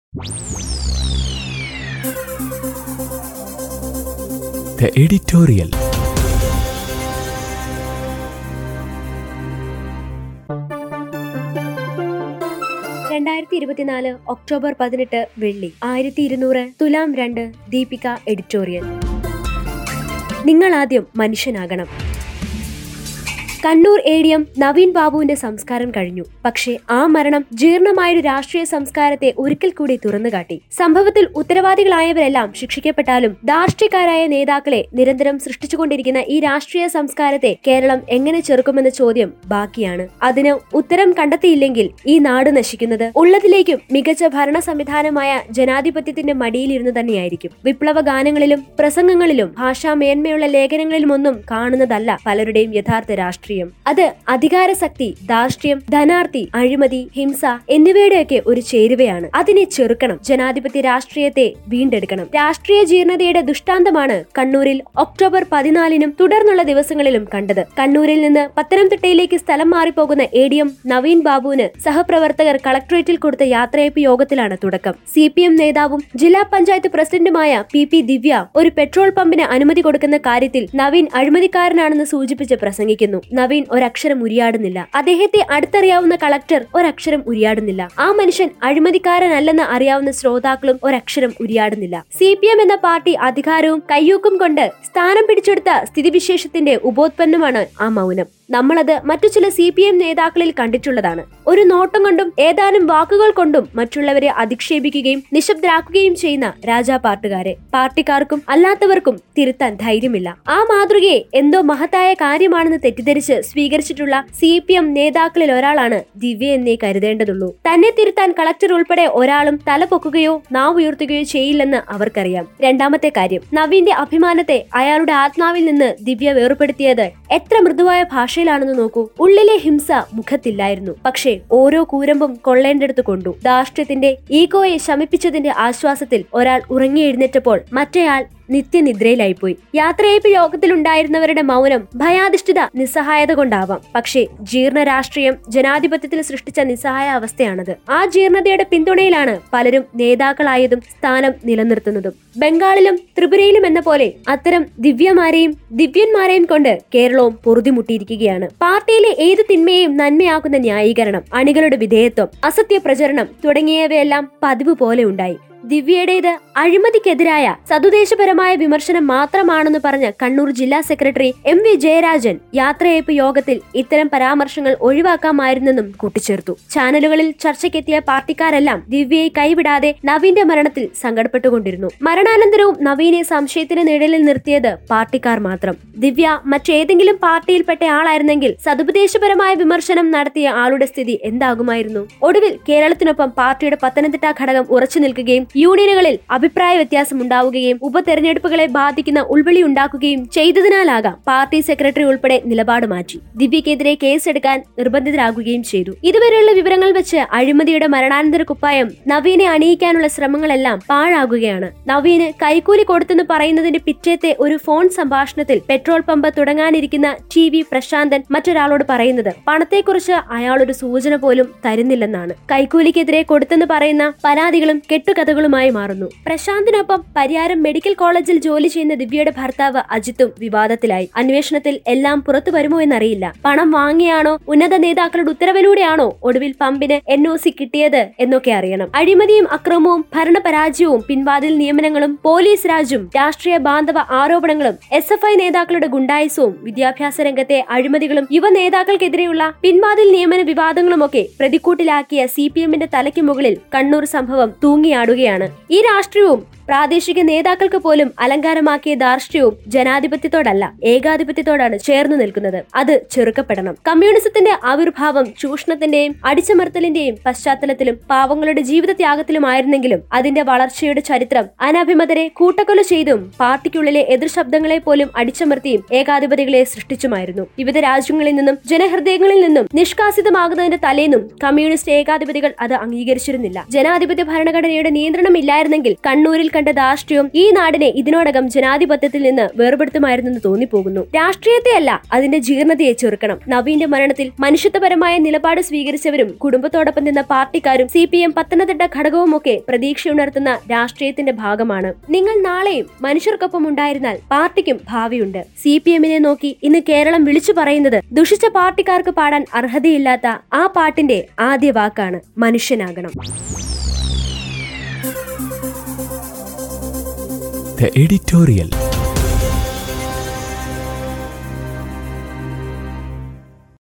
The editorial. രണ്ടായിരത്തി ഇരുപത്തിനാല് October പതിനെട്ട് വെള്ളി ആയിരത്തി ഇരുന്നൂറ് തുലാം രണ്ട് ദീപിക എഡിറ്റോറിയൽ നിങ്ങൾ ആദ്യം മനുഷ്യനാകണം Kannur A D M Naveen ബാബുവിന്റെ സംസ്കാരം കഴിഞ്ഞു പക്ഷേ ആ മരണം ജീർണമായൊരു രാഷ്ട്രീയ സംസ്കാരത്തെ ഒരിക്കൽ കൂടി തുറന്നുകാട്ടി സംഭവത്തിൽ ഉത്തരവാദികളായവരെല്ലാം ശിക്ഷിക്കപ്പെട്ടാലും ധാർഷ്ട്യക്കാരായ നേതാക്കളെ നിരന്തരം സൃഷ്ടിച്ചുകൊണ്ടിരിക്കുന്ന ഈ രാഷ്ട്രീയ സംസ്കാരത്തെ കേരളം എങ്ങനെ ചെറുക്കുമെന്ന ചോദ്യം ബാക്കിയാണ് അതിന് ഉത്തരം കണ്ടെത്തിയില്ലെങ്കിൽ ഈ നാട് നശിക്കുന്നത് ഉള്ളതിലേക്കും മികച്ച ഭരണ സംവിധാനമായ ജനാധിപത്യത്തിന്റെ മടിയിലിരുന്ന് തന്നെയായിരിക്കും വിപ്ലവ ഗാനങ്ങളിലും പ്രസംഗങ്ങളിലും ഭാഷാ മേന്മയുള്ള ലേഖനങ്ങളിലുമൊന്നും കാണുന്നതല്ല പലരുടെയും യഥാർത്ഥ രാഷ്ട്രീയം അത് അധികാരശക്തി ധാർഷ്ട്യം ധനാർത്ഥി അഴിമതി ഹിംസ എന്നിവയുടെയൊക്കെ ഒരു ചേരുവയാണ് അതിനെ ചെറുക്കണം ജനാധിപത്യ രാഷ്ട്രീയത്തെ വീണ്ടെടുക്കണം രാഷ്ട്രീയ ജീർണതയുടെ ദുഷ്ടാന്തമാണ് കണ്ണൂരിൽ ഒക്ടോബർ പതിനാലിനും തുടർന്നുള്ള ദിവസങ്ങളിലും കണ്ടത് കണ്ണൂരിൽ നിന്ന് പത്തനംതിട്ടയിലേക്ക് സ്ഥലം മാറിപ്പോകുന്ന എ ഡി എം നവീൻ ബാബുവിന് സഹപ്രവർത്തകർ കളക്ടറേറ്റിൽ കൊടുത്ത യാത്രയപ്പ് യോഗത്തിലാണ് തുടക്കം സി പി എം നേതാവും ജില്ലാ പഞ്ചായത്ത് പ്രസിഡന്റുമായ പി പി ദിവ്യ ഒരു പെട്രോൾ പമ്പിന് അനുമതി കൊടുക്കുന്ന കാര്യത്തിൽ നവീൻ അഴിമതിക്കാരനാണെന്ന് സൂചിപ്പിച്ച് പ്രസംഗിക്കുന്നു നവീൻ ഒരക്ഷരം ഉരിയാടുന്നില്ല അദ്ദേഹത്തെ അടുത്തറിയാവുന്ന കളക്ടർ ഒരക്ഷരം ഉരിയാടുന്നില്ല ആ മനുഷ്യൻ അഴിമതിക്കാരനല്ലെന്ന് അറിയാവുന്ന ശ്രോതാക്കളും ഒരക്ഷരം ഉരിയാടുന്നില്ല സി പി എം എന്ന പാർട്ടി അധികാരവും കയ്യൂക്കും കൊണ്ട് സ്ഥാനം പിടിച്ചെടുത്ത സ്ഥിതിവിശേഷത്തിന്റെ ഉപോത്പന്നമാണ് ആ മൗനം നമ്മളത് മറ്റു ചില സി പി എം നേതാക്കളിൽ കണ്ടിട്ടുള്ളതാണ് ഒരു നോട്ടം കൊണ്ടും ഏതാനും വാക്കുകൾ കൊണ്ടും മറ്റുള്ളവരെ അധിക്ഷേപിക്കുകയും നിശബ്ദരാക്കുകയും ചെയ്യുന്ന രാജാ പാർട്ടുകാരെ പാർട്ടിക്കാർക്കും അല്ലാത്തവർക്കും തിരുത്താൻ ധൈര്യമില്ല ആ മാതൃകയെ എന്തോ മഹത്തായ കാര്യമാണെന്ന് തെറ്റിദ്ധരിച്ച് സ്വീകരിച്ചിട്ടുള്ള സി പി എം നേതാക്കളിൽ ഒരാളാണ് ദിവ്യ എന്നേ കരുതേണ്ടതുള്ളൂ തന്നെ തിരുത്താൻ കളക്ടർ ഉൾപ്പെടെ ഒരാളും തല പൊക്കുകയോ നാവ് ഉയർത്തുകയോ ചെയ്യില്ലെന്ന് അവർക്കറിയാം രണ്ടാമത്തെ കാര്യം നവീന്റെ അഭിമാനത്തെ അയാളുടെ ആത്മാവിൽ നിന്ന് ദിവ്യ വേർപെടുത്തിയത് എത്ര മൃദുവായ ഭാഷയിലാണെന്ന് നോക്കൂ ഉള്ളിലെ ഹിംസ മുഖത്തില്ലായിരുന്നു പക്ഷേ ഓരോ കൂരമ്പും കൊള്ളേണ്ടടുത്ത് കൊണ്ടു ധാർഷ്ട്യത്തിന്റെ ഈഗോയെ ശമിപ്പിച്ചതിന്റെ ആശ്വാസത്തിൽ ഒരാൾ ഉറങ്ങി എഴുന്നേറ്റപ്പോൾ മറ്റേയാൾ നിത്യനിദ്രയിലായിപ്പോയി യാത്രയപ്പ് യോഗത്തിലുണ്ടായിരുന്നവരുടെ മൗനം ഭയാധിഷ്ഠിത നിസ്സഹായത കൊണ്ടാവാം പക്ഷേ ജീർണ രാഷ്ട്രീയം ജനാധിപത്യത്തിൽ സൃഷ്ടിച്ച നിസ്സഹായ അവസ്ഥയാണത് ആ ജീർണതയുടെ പിന്തുണയിലാണ് പലരും നേതാക്കളായതും സ്ഥാനം നിലനിർത്തുന്നതും ബംഗാളിലും ത്രിപുരയിലും എന്ന പോലെ അത്തരം ദിവ്യമാരെയും ദിവ്യന്മാരെയും കൊണ്ട് കേരളവും പൊറുതിമുട്ടിയിരിക്കുകയാണ് പാർട്ടിയിലെ ഏത് തിന്മയെയും നന്മയാക്കുന്ന ന്യായീകരണം അണികളുടെ വിധേയത്വം അസത്യ പ്രചരണം തുടങ്ങിയവയെല്ലാം പതിവ് പോലെ ഉണ്ടായി ദിവ്യയുടേത് അഴിമതിക്കെതിരായ സതുദ്ദേശപരമായ വിമർശനം മാത്രമാണെന്ന് പറഞ്ഞ കണ്ണൂർ ജില്ലാ സെക്രട്ടറി എം വി ജയരാജൻ യാത്രയയപ്പ് യോഗത്തിൽ ഇത്തരം പരാമർശങ്ങൾ ഒഴിവാക്കാമായിരുന്നെന്നും കൂട്ടിച്ചേർത്തു ചാനലുകളിൽ ചർച്ചയ്ക്കെത്തിയ പാർട്ടിക്കാരെല്ലാം ദിവ്യയെ കൈവിടാതെ നവീന്റെ മരണത്തിൽ സങ്കടപ്പെട്ടുകൊണ്ടിരുന്നു മരണാനന്തരവും നവീനെ സംശയത്തിന് നിഴലിൽ നിർത്തിയത് പാർട്ടിക്കാർ മാത്രം ദിവ്യ മറ്റേതെങ്കിലും പാർട്ടിയിൽപ്പെട്ട ആളായിരുന്നെങ്കിൽ സതുപദേശപരമായ വിമർശനം നടത്തിയ ആളുടെ സ്ഥിതി എന്താകുമായിരുന്നു ഒടുവിൽ കേരളത്തിനൊപ്പം പാർട്ടിയുടെ പത്തനംതിട്ട ഘടകം ഉറച്ചു നിൽക്കുകയും യൂണിയനുകളിൽ അഭിപ്രായ വ്യത്യാസം ഉണ്ടാവുകയും ഉപതെരഞ്ഞെടുപ്പുകളെ ബാധിക്കുന്ന ഉൾവിളി ഉണ്ടാക്കുകയും ചെയ്തതിനാലാകാം പാർട്ടി സെക്രട്ടറി ഉൾപ്പെടെ നിലപാട് മാറ്റി ദിവ്യക്കെതിരെ കേസെടുക്കാൻ നിർബന്ധിതരാകുകയും ചെയ്തു ഇതുവരെയുള്ള വിവരങ്ങൾ വെച്ച് അഴിമതിയുടെ മരണാനന്തര കുപ്പായം നവീനെ അണിയിക്കാനുള്ള ശ്രമങ്ങളെല്ലാം പാഴാകുകയാണ് നവീന് കൈക്കൂലി കൊടുത്തെന്ന് പറയുന്നതിന്റെ പിറ്റേത്തെ ഒരു ഫോൺ സംഭാഷണത്തിൽ പെട്രോൾ പമ്പ് തുടങ്ങാനിരിക്കുന്ന ടി വി പ്രശാന്തൻ മറ്റൊരാളോട് പറയുന്നത് പണത്തെക്കുറിച്ച് അയാൾ ഒരു സൂചന പോലും തരുന്നില്ലെന്നാണ് കൈക്കൂലിക്കെതിരെ കൊടുത്തെന്ന് പറയുന്ന പരാതികളും കെട്ടുകഥകളുമായി മാറുന്നു പ്രശാന്തിനൊപ്പം പരിയാരം മെഡിക്കൽ കോളേജിൽ ജോലി ചെയ്യുന്ന ദിവ്യയുടെ ഭർത്താവ് അജിത്തും വിവാദത്തിലായി അന്വേഷണത്തിൽ എല്ലാം പുറത്തു വരുമോ എന്നറിയില്ല പണം വാങ്ങിയാണോ ഉന്നത നേതാക്കളുടെ ഉത്തരവിലൂടെയാണോ ഒടുവിൽ പമ്പിന് എൻ ഒ സി കിട്ടിയത് എന്നൊക്കെ അറിയണം അഴിമതിയും അക്രമവും ഭരണപരാജയവും പിൻവാതിൽ നിയമനങ്ങളും പോലീസ് രാജും രാഷ്ട്രീയ ബാന്ധവ ആരോപണങ്ങളും എസ് എഫ് ഐ നേതാക്കളുടെ ഗുണ്ടായുസവും വിദ്യാഭ്യാസ രംഗത്തെ അഴിമതികളും യുവ നേതാക്കൾക്കെതിരെയുള്ള പിൻവാതിൽ നിയമന വിവാദങ്ങളുമൊക്കെ പ്രതിക്കൂട്ടിലാക്കിയ സി പി എമ്മിന്റെ തലയ്ക്ക് മുകളിൽ കണ്ണൂർ സംഭവം തൂങ്ങിയാടുകയാണ് ഈ രാഷ്ട്രീയവും പ്രാദേശിക നേതാക്കൾക്ക് പോലും അലങ്കാരമാക്കിയ ധാർഷ്ട്യവും ജനാധിപത്യത്തോടല്ല ഏകാധിപത്യത്തോടാണ് ചേർന്ന് നിൽക്കുന്നത് അത് ചെറുക്കപ്പെടണം കമ്മ്യൂണിസത്തിന്റെ ആവിർഭാവം ചൂഷണത്തിന്റെയും അടിച്ചമർത്തലിന്റെയും പശ്ചാത്തലത്തിലും പാവങ്ങളുടെ ജീവിത ത്യാഗത്തിലുമായിരുന്നെങ്കിലും അതിന്റെ വളർച്ചയുടെ ചരിത്രം അനഭിമതരെ കൂട്ടക്കൊല ചെയ്തും പാർട്ടിക്കുള്ളിലെ എതിർശബ്ദങ്ങളെ പോലും അടിച്ചമർത്തിയും ഏകാധിപതികളെ സൃഷ്ടിച്ചുമായിരുന്നു വിവിധ രാജ്യങ്ങളിൽ നിന്നും ജനഹൃദയങ്ങളിൽ നിന്നും നിഷ്കാസിതമാകുന്നതിന്റെ തലേന്നും കമ്മ്യൂണിസ്റ്റ് ഏകാധിപതികൾ അത് അംഗീകരിച്ചിരുന്നില്ല ജനാധിപത്യ ഭരണഘടനയുടെ നിയന്ത്രണം ഇല്ലായിരുന്നെങ്കിൽ കണ്ണൂരിൽ കണ്ട ധാർഷ്ട്യവും ഈ നാടിനെ ഇതിനോടകം ജനാധിപത്യത്തിൽ നിന്ന് വേർപെടുത്തുമായിരുന്നെന്ന് തോന്നിപ്പോകുന്നു രാഷ്ട്രീയത്തെയല്ല അതിന്റെ ജീർണതയെ ചെറുക്കണം നവീന്റെ മരണത്തിൽ മനുഷ്യത്വപരമായ നിലപാട് സ്വീകരിച്ചവരും കുടുംബത്തോടൊപ്പം നിന്ന പാർട്ടിക്കാരും സി പി എം പത്തനംതിട്ട ഘടകവുമൊക്കെ പ്രതീക്ഷയുണർത്തുന്ന രാഷ്ട്രീയത്തിന്റെ ഭാഗമാണ് നിങ്ങൾ നാളെയും മനുഷ്യർക്കൊപ്പം ഉണ്ടായിരുന്നാൽ പാർട്ടിക്കും ഭാവിയുണ്ട് സി പി എമ്മിനെ നോക്കി ഇന്ന് കേരളം വിളിച്ചു പറയുന്നത് ദുഷിച്ച പാർട്ടിക്കാർക്ക് പാടാൻ അർഹതയില്ലാത്ത ആ പാട്ടിന്റെ ആദ്യ വാക്കാണ് മനുഷ്യനാകണം The editorial.